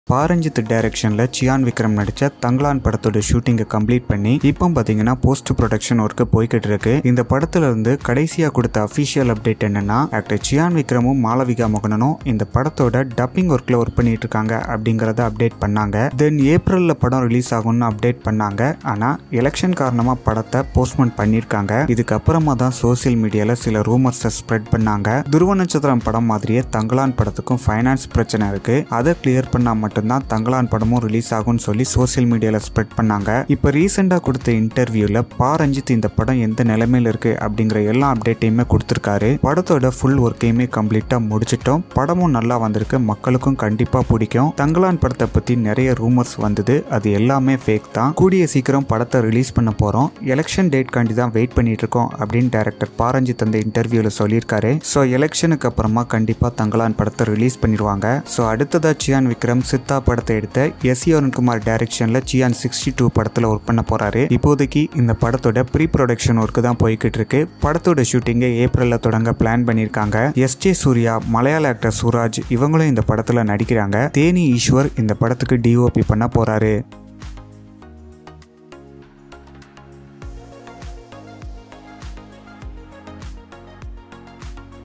பாரஞ்சித் டைரக்ஷனில் சியான் விக்ரம் நடித்த தங்கலான் படத்தோட ஷூட்டிங்கை கம்ப்ளீட் பண்ணி இப்போ பார்த்தீங்கன்னா போஸ்ட் ப்ரொடக்ஷன் ஒர்க்கு போய்கிட்டு இருக்கு இந்த படத்துல இருந்து கடைசியாக கொடுத்த அஃபிஷியல் அப்டேட் என்னன்னா ஆக்டர் சியான் விக்ரமும் மாளவிகா மோகனனும் இந்த படத்தோட டப்பிங் ஒர்க்கில் ஒர்க் பண்ணிட்டு இருக்காங்க அப்படிங்கிறத அப்டேட் பண்ணாங்க தென் ஏப்ரலில் படம் ரிலீஸ் ஆகும்னு அப்டேட் பண்ணாங்க ஆனால் எலெக்ஷன் காரணமாக படத்தை போஸ்ட்போன் பண்ணியிருக்காங்க இதுக்கப்புறமா தான் சோசியல் மீடியாவில் சில ரூமர்ஸை ஸ்ப்ரெட் பண்ணாங்க துருவ நட்சத்திரம் படம் மாதிரியே தங்கலான் படத்துக்கும் ஃபைனான்ஸ் பிரச்சனை இருக்கு அதை கிளியர் பண்ணால் மட்டும்தான் தங்கலான் படமும் ரிலீஸ் ஆகும்னு சொல்லி சோசியல் மீடியாவில் ஸ்ப்ரெட் பண்ணாங்க இப்போ ரீசெண்டாக கொடுத்த இன்டர்வியூவில் பா ரஞ்சித் இந்த படம் எந்த நிலைமையில் இருக்கு அப்படிங்கிற எல்லா அப்டேட்டையுமே கொடுத்துருக்காரு படத்தோட ஃபுல் ஒர்க்கையுமே கம்ப்ளீட்டாக முடிச்சிட்டோம் படமும் நல்லா வந்திருக்கு மக்களுக்கும் கண்டிப்பாக பிடிக்கும் தங்கலான் படத்தை பற்றி நிறைய ரூமர்ஸ் வந்தது அது எல்லாமே ஃபேக் தான் கூடிய சீக்கிரம் படத்தை ரிலீஸ் பண்ண போகிறோம் எலெக்ஷன் டேட் காண்டி தான் வெயிட் பண்ணிட்டு இருக்கோம் அப்படின்னு டேரக்டர் பாரஞ்சித் அந்த இன்டர்வியூவில் சொல்லியிருக்காரு ஸோ எலெக்ஷனுக்கு அப்புறமா கண்டிப்பாக தங்கலான் படத்தை ரிலீஸ் பண்ணிடுவாங்க ஸோ அடுத்ததாக சியான் விக்ரம் சித்தா படத்தை எடுத்த எஸ் அருண்குமார் டைரக்ஷனில் சியான் சிக்ஸ்டி டூ படத்தில் ஒர்க் பண்ண போறாரு இப்போதைக்கு இந்த படத்தோட ப்ரீ ப்ரொடக்ஷன் ஒர்க்கு தான் போய்கிட்டு இருக்கு படத்தோட ஷூட்டிங்கை ஏப்ரலில் தொடங்க பிளான் பண்ணியிருக்காங்க எஸ் ஜே சூர்யா மலையாள ஆக்டர் சூராஜ் இவங்களும் இந்த படத்தில் நடிக்கிறாங்க தேனி ஈஸ்வர் இந்த படத்துக்கு டிஓபி பண்ண போறாரு